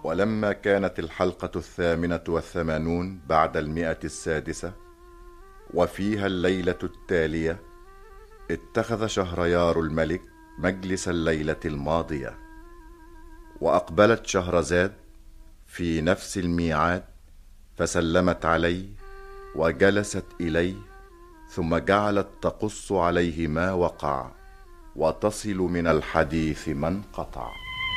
ولما كانت الحلقة الثامنة والثمانون بعد المئة السادسة وفيها الليلة التالية اتخذ شهريار الملك مجلس الليلة الماضية وأقبلت شهرزاد في نفس الميعاد فسلمت عليه وجلست إليه ثم جعلت تقص عليه ما وقع وتصل من الحديث ما انقطع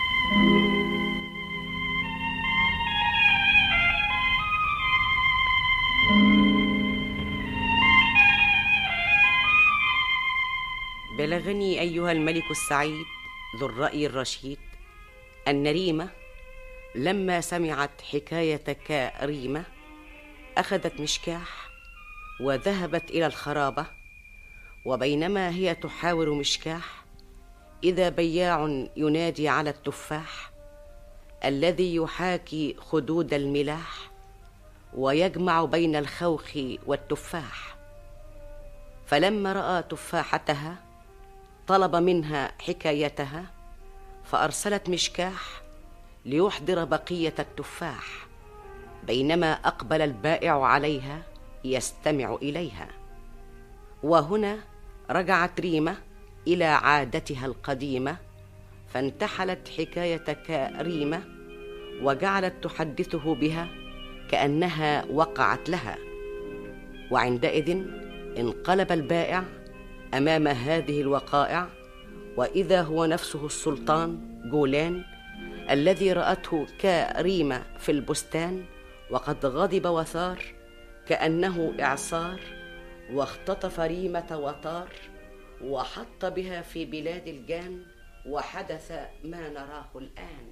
بلغني ايها الملك السعيد ذو الراي الرشيد ان ريمه لما سمعت حكايه ريمه اخذت مشكاح وذهبت الى الخرابه وبينما هي تحاور مشكاح اذا بياع ينادي على التفاح الذي يحاكي خدود الملاح ويجمع بين الخوخ والتفاح فلما راى تفاحتها طلب منها حكايتها فارسلت مشكاح ليحضر بقيه التفاح بينما اقبل البائع عليها يستمع اليها وهنا رجعت ريمه الى عادتها القديمه فانتحلت حكايه كريمه وجعلت تحدثه بها كانها وقعت لها وعندئذ انقلب البائع امام هذه الوقائع واذا هو نفسه السلطان جولان الذي راته كريمه في البستان وقد غضب وثار كانه اعصار واختطف ريمه وطار وحط بها في بلاد الجان وحدث ما نراه الان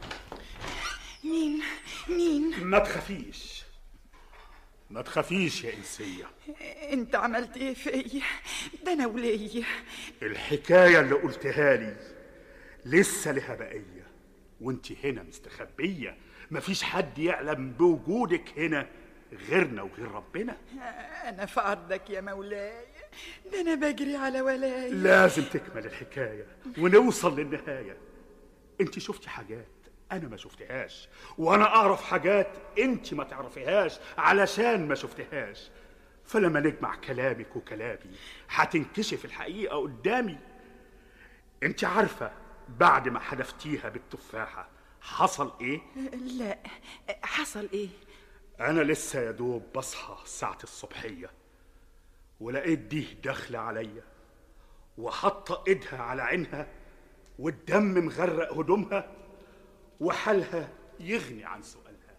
مين مين ما تخافيش ما تخافيش يا إنسية انت عملت ايه فيا ده انا وليا الحكاية اللي قلتها لي لسه لها بقية وانت هنا مستخبية مفيش حد يعلم بوجودك هنا غيرنا وغير ربنا انا في عرضك يا مولاي ده انا بجري على ولاي لازم تكمل الحكاية ونوصل للنهاية انت شفتي حاجات انا ما شفتهاش وانا اعرف حاجات انت ما تعرفيهاش علشان ما شفتهاش فلما نجمع كلامك وكلامي هتنكشف الحقيقة قدامي انت عارفة بعد ما حدفتيها بالتفاحة حصل ايه؟ لا حصل ايه انا لسه يا دوب بصحى ساعة الصبحية ولقيت دي داخلة عليا وحاطة ايدها على عينها والدم مغرق هدومها وحالها يغني عن سؤالها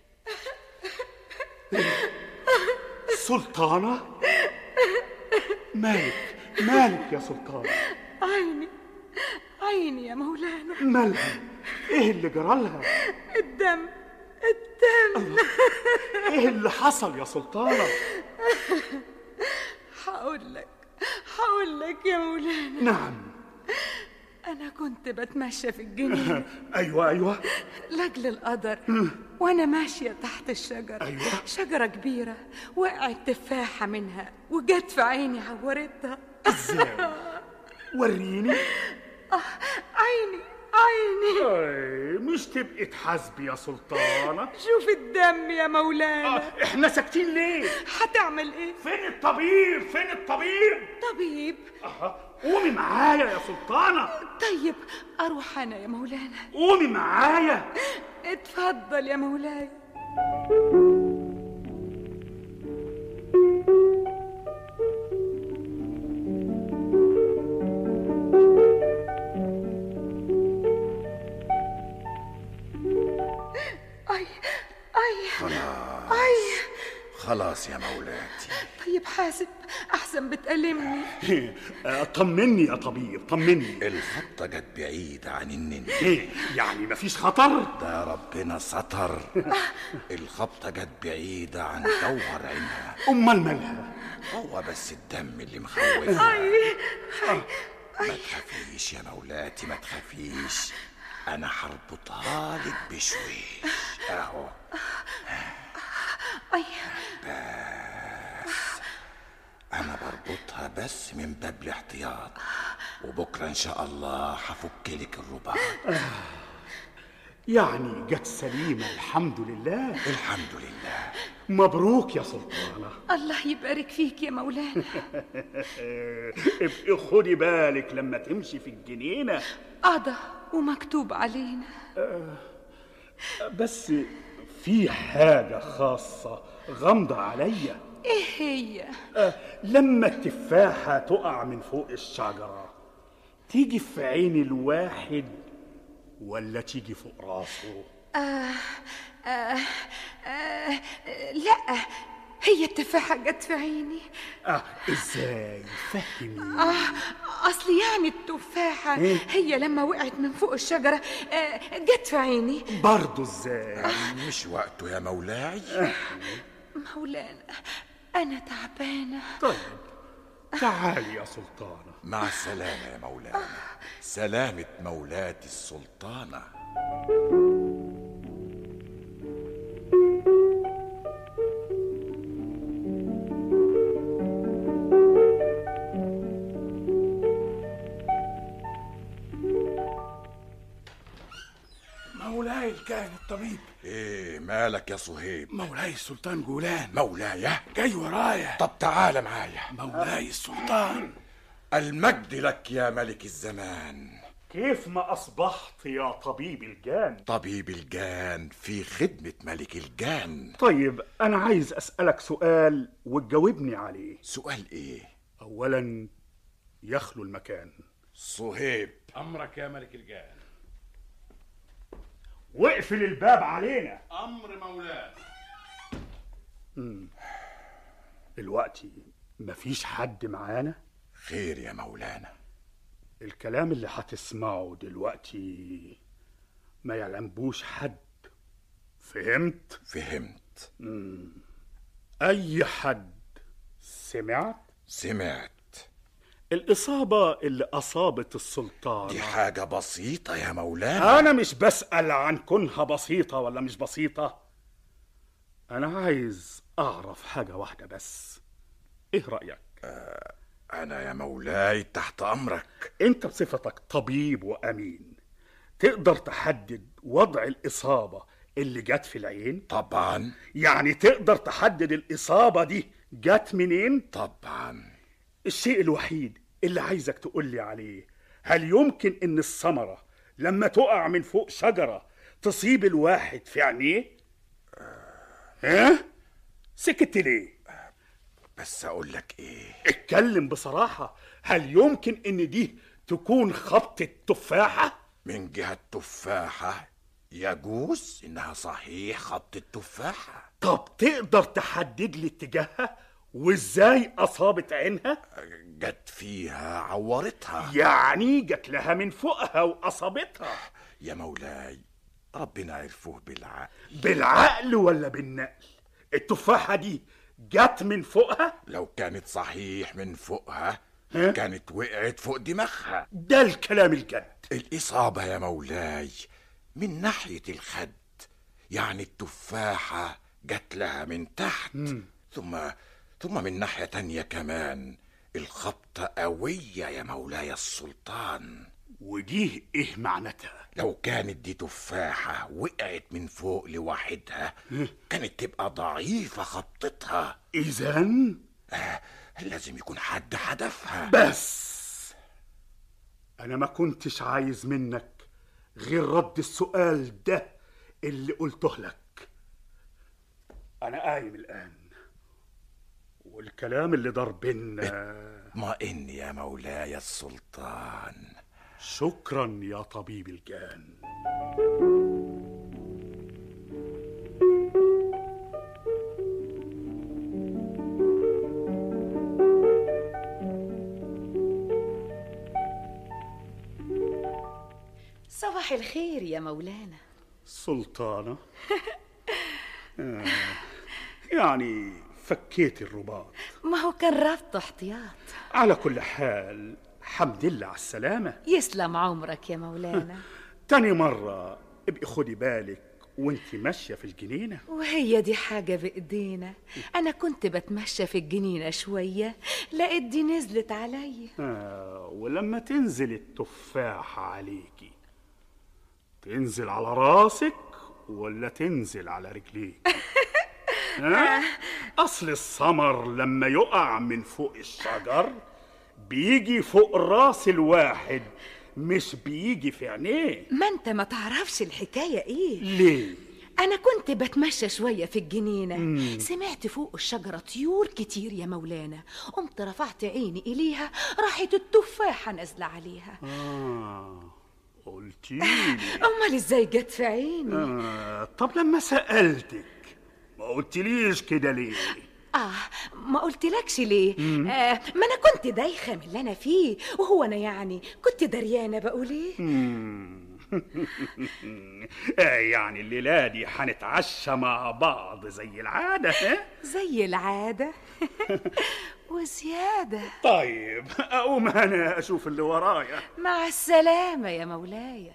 سلطانة مالك مالك يا سلطانة عيني عيني يا مولانا مالها ايه اللي جرالها الدم الدم ايه اللي حصل يا سلطانة هقول لك هقول لك يا مولانا نعم انا كنت بتمشى في الجنينه ايوه ايوه لاجل القدر وانا ماشيه تحت الشجره أيوة. شجره كبيره وقعت تفاحه منها وجت في عيني عورتها ازاي وريني عيني عيني أي مش تبقي تحاسبي يا سلطانة شوف الدم يا مولانا آه، احنا ساكتين ليه هتعمل ايه فين الطبيب فين الطبيب طبيب أها قومي معايا يا سلطانة طيب اروح انا يا مولانا قومي معايا اتفضل يا مولاي اي اي اي خلاص يا مولاتي طيب حاسب احسن بتألمني آه، طمني يا طبيب طمني الخطة جت بعيد عن النن ايه يعني مفيش خطر ده ربنا ستر الخبطة جت بعيدة عن جوهر عينها امال مالها هو بس الدم اللي مخوفها اي ما تخافيش يا مولاتي ما تخافيش انا هربطها لك بشويش اهو اي انا بربطها بس من باب الاحتياط وبكره ان شاء الله هفك لك الرباط يعني جت سليمة الحمد لله الحمد لله مبروك يا سلطانة الله يبارك فيك يا مولانا ابقي خدي بالك لما تمشي في الجنينة قضى ومكتوب علينا بس في حاجة خاصة غامضة عليا ايه هي آه، لما التفاحة تقع من فوق الشجرة تيجي في عين الواحد ولا تيجي فوق راسه آه آه آه لا هي التفاحة جت في عيني اه ازاي فهمي آه أصل يعني التفاحة إيه؟ هي لما وقعت من فوق الشجرة آه جت في عيني برضه ازاي مش وقته يا مولاي مولانا أنا تعبانة طيب تعالي يا سلطانة مع السلامة يا مولانا سلامة مولاتي السلطانة مولاي الكاهن الطبيب ايه مالك يا صهيب مولاي السلطان جولان مولاي جاي ورايا طب تعال معايا مولاي السلطان المجد لك يا ملك الزمان كيف ما أصبحت يا طبيب الجان طبيب الجان في خدمة ملك الجان طيب أنا عايز أسألك سؤال وتجاوبني عليه سؤال ايه أولا يخلو المكان صهيب امرك يا ملك الجان واقفل الباب علينا امر مولاي دلوقتي مفيش حد معانا خير يا مولانا الكلام اللي هتسمعه دلوقتي ما يعلمبوش حد فهمت فهمت اي حد سمعت سمعت الاصابه اللي اصابت السلطان دي حاجة بسيطة يا مولانا انا مش بسال عن كونها بسيطه ولا مش بسيطه انا عايز اعرف حاجه واحده بس ايه رايك أنا يا مولاي تحت أمرك انت بصفتك طبيب وامين تقدر تحدد وضع الاصابه اللي جت في العين طبعا يعني تقدر تحدد الاصابه دي جت منين طبعا الشيء الوحيد اللي عايزك تقولي عليه هل يمكن ان الثمره لما تقع من فوق شجره تصيب الواحد في عينيه ها سكت ليه بس أقول لك إيه اتكلم بصراحه هل يمكن ان دي تكون خبطه تفاحه من جهة تفاحة يجوز إنها صحيح خبط التفاحة طب تقدر تحدد لي اتجاهها وازاي اصابت عينها جت فيها عورتها يعني جت لها من فوقها واصابتها يا مولاي ربنا عرفوه بالعقل بالعقل ولا بالنقل التفاحه دي جت من فوقها لو كانت صحيح من فوقها ها؟ كانت وقعت فوق دماغها ده الكلام الجد الإصابة يا مولاي من ناحية الخد يعني التفاحة جت لها من تحت ثم ثم من ناحية تانية كمان الخبطة قوية يا مولاي السلطان ودي ايه معناتها لو كانت دي تفاحة وقعت من فوق لوحدها كانت تبقى ضعيفة خبطتها اذا آه لازم يكون حد حدفها بس انا ما كنتش عايز منك غير رد السؤال ده اللي قلته لك انا قايم الان والكلام اللي دار بينا ما إن يا مولاي السلطان شكرا يا طبيب الجان صباح الخير يا مولانا سلطانة آه، يعني فكيت الرباط ما هو كان ربط احتياط على كل حال حمد لله على السلامة يسلم عمرك يا مولانا تاني مرة ابقي خدي بالك وانت ماشية في الجنينة وهي دي حاجة بإيدينا أنا كنت بتمشى في الجنينة شوية لقيت دي نزلت عليا آه ولما تنزل التفاحة عليكي تنزل على راسك ولا تنزل على رجليك ها؟ اصل السمر لما يقع من فوق الشجر بيجي فوق راس الواحد مش بيجي في عينيه ما انت ما تعرفش الحكاية ايه ليه انا كنت بتمشى شوية في الجنينة سمعت فوق الشجرة طيور كتير يا مولانا قمت رفعت عيني اليها راحت التفاحة نازلة عليها آه قلتيلي امال ازاي جت في عيني آه طب لما سألتك ما قلتليش كده ليه اه ما قلتلكش ليه آه ما انا كنت دايخه من اللي انا فيه وهو انا يعني كنت دريانه بقول ايه آه يعني الليلة دي هنتعشى مع بعض زي العادة ها؟ زي العاده وزياده طيب أقوم أنا أشوف اللي ورايا مع السلامه يا مولاي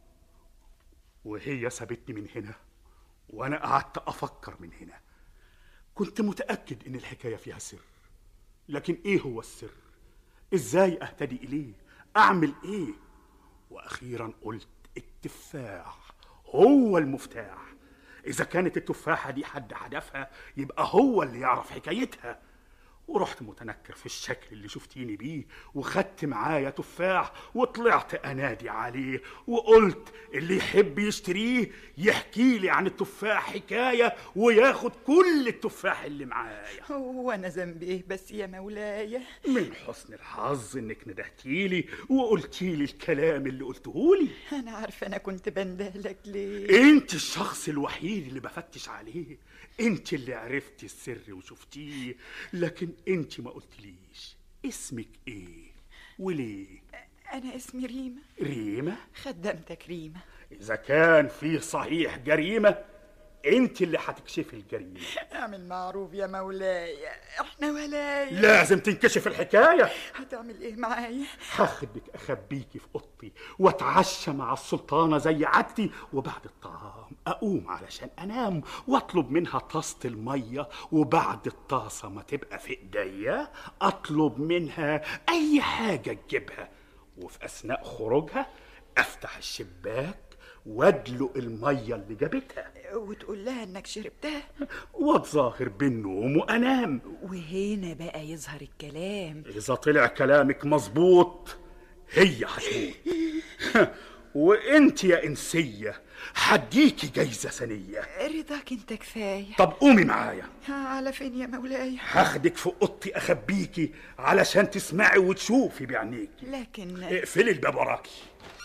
وهي سابتني من هنا وأنا قعدت أفكر من هنا كنت متأكد إن الحكاية فيها سر لكن إيه هو السر؟ إزاي أهتدي إليه؟ أعمل إيه؟ وأخيرا قلت التفاح هو المفتاح إذا كانت التفاحة دي حد حدفها يبقى هو اللي يعرف حكايتها ورحت متنكر في الشكل اللي شفتيني بيه وخدت معايا تفاح وطلعت انادي عليه وقلت اللي يحب يشتريه يحكي لي عن التفاح حكايه وياخد كل التفاح اللي معايا وانا ذنبي ايه بس يا مولاي من حسن الحظ انك ندهتيلي وقلتيلي الكلام اللي قلتهولي انا عارفه انا كنت بندهلك ليه انت الشخص الوحيد اللي بفتش عليه انت اللي عرفتي السر وشفتيه لكن انت ما قلتليش اسمك ايه وليه انا اسمي ريما ريمة خدمتك ريما اذا كان فيه صحيح جريمة انت اللي هتكشفي الجريمة اعمل معروف يا مولاي احنا ولاي لازم تنكشف الحكاية هتعمل ايه معايا هاخدك اخبيكي في اوضتي واتعشى مع السلطانه زي عادتي وبعد الطعام اقوم علشان انام واطلب منها طاسه الميه وبعد الطاسه ما تبقى في ايديا اطلب منها اي حاجه تجيبها وفي اثناء خروجها افتح الشباك وادلق الميه اللي جابتها وتقول لها انك شربتها واتظاهر بالنوم وانام وهنا بقى يظهر الكلام إذا طلع كلامك مظبوط هي هتموت وانت يا انسية هديكي جايزة سنية رضاك انت كفايه طب قومي معايا على فين يا مولاي هاخدك في اوضتي اخبيكي علشان تسمعي وتشوفي بعينيكي لكن اقفلي الباب وراكي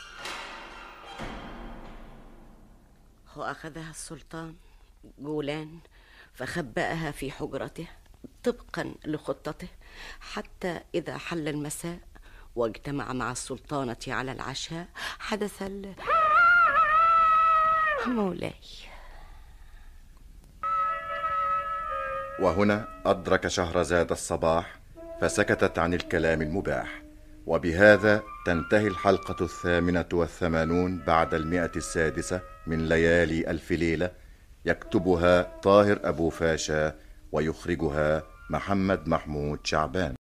وأخذها السلطان جولان فخبأها في حجرته طبقا لخطته حتى إذا حل المساء واجتمع مع السلطانة على العشاء حدث ال مولاي وهنا أدرك شهرزاد الصباح فسكتت عن الكلام المباح وبهذا تنتهي الحلقة الثامنة والثمانون بعد المئة السادسة من ليالي ألف ليلة يكتبها طاهر أبو فاشا ويخرجها محمد محمود شعبان